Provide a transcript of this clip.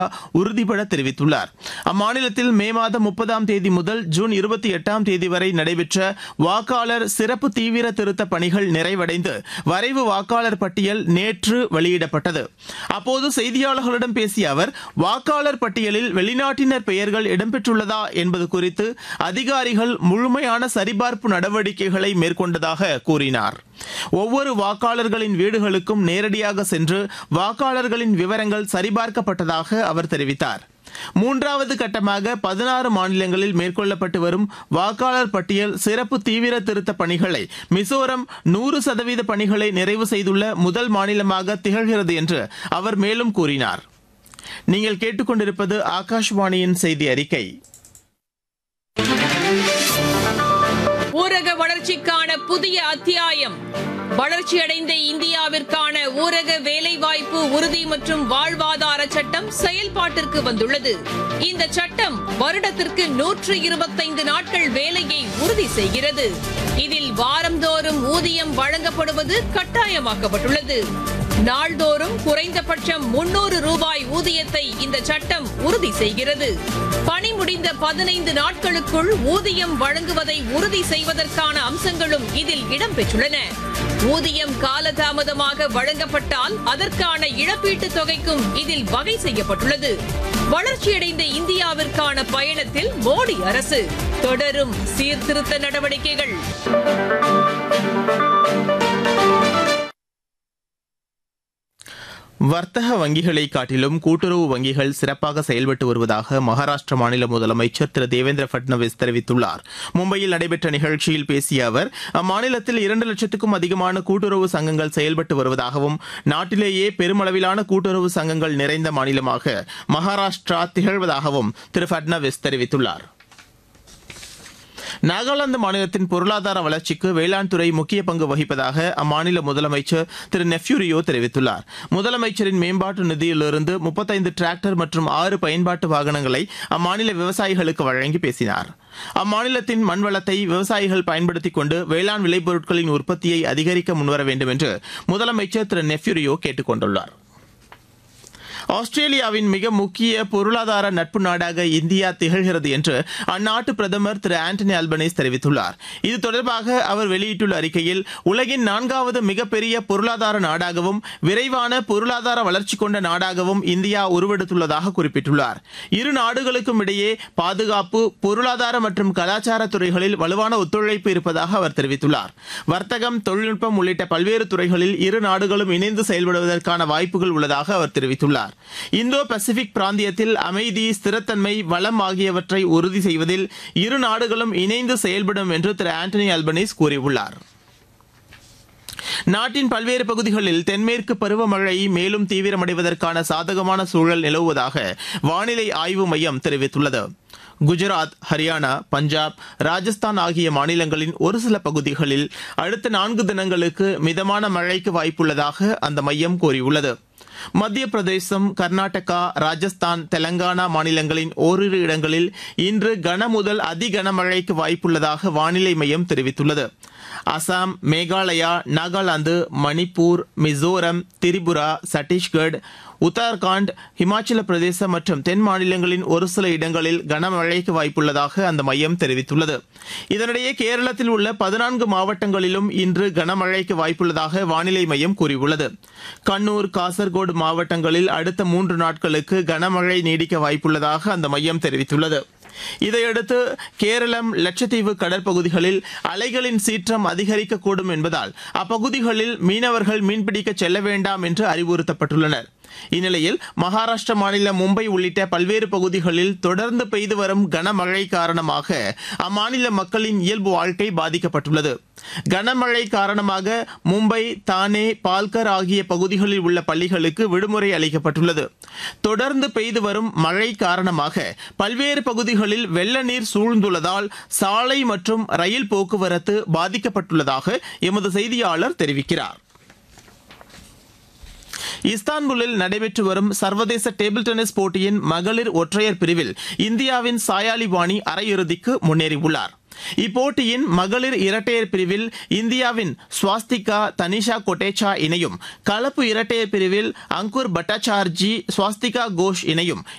உறுதிபட தெரிவித்துள்ளார் அம்மாநிலத்தில் மே மாதம் முப்பதாம் தேதி முதல் ஜூன் இருபத்தி எட்டாம் தேதி வரை நடைபெற்ற வாக்காளர் சிறப்பு தீவிர திருத்த பணிகள் நிறைவடைந்து வரைவு வாக்காளர் பட்டியல் நேற்று வெளியிடப்பட்டது அப்போது செய்தியாளர்களிடம் பேசிய அவர் வாக்காளர் பட்டியலில் வெளிநாட்டினர் பெயர்கள் இடம்பெற்றுள்ளதா என்பது குறித்து அதிகாரிகள் முழுமையான சரிபார்ப்பு நடவடிக்கைகளை மேற்கொண்டதாக கூறினார் ஒவ்வொரு வாக்காளர்களின் வீடுகளுக்கும் நேரடியாக சென்று வாக்காளர்களின் விவரங்கள் சரிபார்க்கப்பட்டதாக அவர் தெரிவித்தார் மூன்றாவது கட்டமாக பதினாறு மாநிலங்களில் மேற்கொள்ளப்பட்டு வரும் வாக்காளர் பட்டியல் சிறப்பு தீவிர திருத்த பணிகளை மிசோரம் நூறு சதவீத பணிகளை நிறைவு செய்துள்ள முதல் மாநிலமாக திகழ்கிறது என்று அவர் மேலும் கூறினார் நீங்கள் கேட்டுக்கொண்டிருப்பது ஆகாஷ்வாணியின் செய்தி அறிக்கை ஊரக வளர்ச்சிக்கான புதிய அத்தியாயம் வளர்ச்சியடைந்த இந்தியாவிற்கான ஊரக வேலைவாய்ப்பு உறுதி மற்றும் வாழ்வாதார சட்டம் செயல்பாட்டிற்கு வந்துள்ளது இந்த சட்டம் வருடத்திற்கு நூற்று இருபத்தைந்து நாட்கள் வேலையை உறுதி செய்கிறது இதில் வாரந்தோறும் ஊதியம் வழங்கப்படுவது கட்டாயமாக்கப்பட்டுள்ளது நாள்தோறும் குறைந்தபட்சம் முன்னூறு ரூபாய் ஊதியத்தை இந்த சட்டம் உறுதி செய்கிறது பணி முடிந்த பதினைந்து நாட்களுக்குள் ஊதியம் வழங்குவதை உறுதி செய்வதற்கான அம்சங்களும் இதில் இடம்பெற்றுள்ளன ஊதியம் காலதாமதமாக வழங்கப்பட்டால் அதற்கான இழப்பீட்டுத் தொகைக்கும் இதில் வகை செய்யப்பட்டுள்ளது வளர்ச்சியடைந்த இந்தியாவிற்கான பயணத்தில் மோடி அரசு தொடரும் சீர்திருத்த நடவடிக்கைகள் வர்த்தக வங்கிகளை காட்டிலும் கூட்டுறவு வங்கிகள் சிறப்பாக செயல்பட்டு வருவதாக மகாராஷ்டிர மாநில முதலமைச்சர் திரு தேவேந்திர பட்னவிஸ் தெரிவித்துள்ளார் மும்பையில் நடைபெற்ற நிகழ்ச்சியில் பேசிய அவர் அம்மாநிலத்தில் இரண்டு லட்சத்துக்கும் அதிகமான கூட்டுறவு சங்கங்கள் செயல்பட்டு வருவதாகவும் நாட்டிலேயே பெருமளவிலான கூட்டுறவு சங்கங்கள் நிறைந்த மாநிலமாக மகாராஷ்டிரா திகழ்வதாகவும் திரு பட்னவிஸ் தெரிவித்துள்ளார் நாகாலாந்து மாநிலத்தின் பொருளாதார வளர்ச்சிக்கு வேளாண் துறை முக்கிய பங்கு வகிப்பதாக அம்மாநில முதலமைச்சர் திரு நெஃப்யூரியோ தெரிவித்துள்ளார் முதலமைச்சரின் மேம்பாட்டு நிதியிலிருந்து முப்பத்தைந்து டிராக்டர் மற்றும் ஆறு பயன்பாட்டு வாகனங்களை அம்மாநில விவசாயிகளுக்கு வழங்கி பேசினார் அம்மாநிலத்தின் மண்வளத்தை விவசாயிகள் பயன்படுத்திக் கொண்டு வேளாண் விளைபொருட்களின் உற்பத்தியை அதிகரிக்க முன்வர வேண்டும் என்று முதலமைச்சர் திரு நெஃப்யூரியோ கேட்டுக் கொண்டுள்ளார் ஆஸ்திரேலியாவின் மிக முக்கிய பொருளாதார நட்பு நாடாக இந்தியா திகழ்கிறது என்று அந்நாட்டு பிரதமர் திரு ஆண்டனி அல்பனீஸ் தெரிவித்துள்ளார் இது தொடர்பாக அவர் வெளியிட்டுள்ள அறிக்கையில் உலகின் நான்காவது மிகப்பெரிய பொருளாதார நாடாகவும் விரைவான பொருளாதார வளர்ச்சி கொண்ட நாடாகவும் இந்தியா உருவெடுத்துள்ளதாக குறிப்பிட்டுள்ளார் இரு நாடுகளுக்கும் இடையே பாதுகாப்பு பொருளாதார மற்றும் கலாச்சார துறைகளில் வலுவான ஒத்துழைப்பு இருப்பதாக அவர் தெரிவித்துள்ளார் வர்த்தகம் தொழில்நுட்பம் உள்ளிட்ட பல்வேறு துறைகளில் இரு நாடுகளும் இணைந்து செயல்படுவதற்கான வாய்ப்புகள் உள்ளதாக அவர் தெரிவித்துள்ளார் இந்தோ பசிபிக் பிராந்தியத்தில் அமைதி ஸ்திரத்தன்மை வளம் ஆகியவற்றை உறுதி செய்வதில் இரு நாடுகளும் இணைந்து செயல்படும் என்று திரு ஆண்டனி அல்பனீஸ் கூறியுள்ளார் நாட்டின் பல்வேறு பகுதிகளில் தென்மேற்கு பருவமழை மேலும் தீவிரமடைவதற்கான சாதகமான சூழல் நிலவுவதாக வானிலை ஆய்வு மையம் தெரிவித்துள்ளது குஜராத் ஹரியானா பஞ்சாப் ராஜஸ்தான் ஆகிய மாநிலங்களின் ஒரு சில பகுதிகளில் அடுத்த நான்கு தினங்களுக்கு மிதமான மழைக்கு வாய்ப்புள்ளதாக அந்த மையம் கூறியுள்ளது மத்திய பிரதேசம் கர்நாடகா ராஜஸ்தான் தெலங்கானா மாநிலங்களின் ஓரிரு இடங்களில் இன்று கன முதல் அதி கனமழைக்கு வாய்ப்புள்ளதாக வானிலை மையம் தெரிவித்துள்ளது அசாம் மேகாலயா நாகாலாந்து மணிப்பூர் மிசோரம் திரிபுரா சத்தீஸ்கட் உத்தரகாண்ட் இமாச்சல பிரதேசம் மற்றும் தென் மாநிலங்களின் ஒரு சில இடங்களில் கனமழைக்கு வாய்ப்புள்ளதாக அந்த மையம் தெரிவித்துள்ளது இதனிடையே கேரளத்தில் உள்ள பதினான்கு மாவட்டங்களிலும் இன்று கனமழைக்கு வாய்ப்புள்ளதாக வானிலை மையம் கூறியுள்ளது கண்ணூர் காசர்கோடு மாவட்டங்களில் அடுத்த மூன்று நாட்களுக்கு கனமழை நீடிக்க வாய்ப்புள்ளதாக அந்த மையம் தெரிவித்துள்ளது இதையடுத்து கேரளம் லட்சத்தீவு கடற்பகுதிகளில் அலைகளின் சீற்றம் அதிகரிக்கக்கூடும் என்பதால் அப்பகுதிகளில் மீனவர்கள் மீன்பிடிக்க செல்ல வேண்டாம் என்று அறிவுறுத்தப்பட்டுள்ளனர் இந்நிலையில் மகாராஷ்டிர மாநிலம் மும்பை உள்ளிட்ட பல்வேறு பகுதிகளில் தொடர்ந்து பெய்து வரும் கனமழை காரணமாக அம்மாநில மக்களின் இயல்பு வாழ்க்கை பாதிக்கப்பட்டுள்ளது கனமழை காரணமாக மும்பை தானே பால்கர் ஆகிய பகுதிகளில் உள்ள பள்ளிகளுக்கு விடுமுறை அளிக்கப்பட்டுள்ளது தொடர்ந்து பெய்து வரும் மழை காரணமாக பல்வேறு பகுதிகளில் வெள்ள நீர் சூழ்ந்துள்ளதால் சாலை மற்றும் ரயில் போக்குவரத்து பாதிக்கப்பட்டுள்ளதாக எமது செய்தியாளர் தெரிவிக்கிறார் இஸ்தான்புல்லில் நடைபெற்று வரும் சர்வதேச டேபிள் டென்னிஸ் போட்டியின் மகளிர் ஒற்றையர் பிரிவில் இந்தியாவின் சாயாலி வாணி அரையிறுதிக்கு முன்னேறியுள்ளார் இப்போட்டியின் மகளிர் இரட்டையர் பிரிவில் இந்தியாவின் ஸ்வாஸ்திகா தனிஷா கொட்டேச்சா இணையும் கலப்பு இரட்டையர் பிரிவில் அங்குர் பட்டாச்சார்ஜி ஸ்வாஸ்திகா கோஷ் இணையும்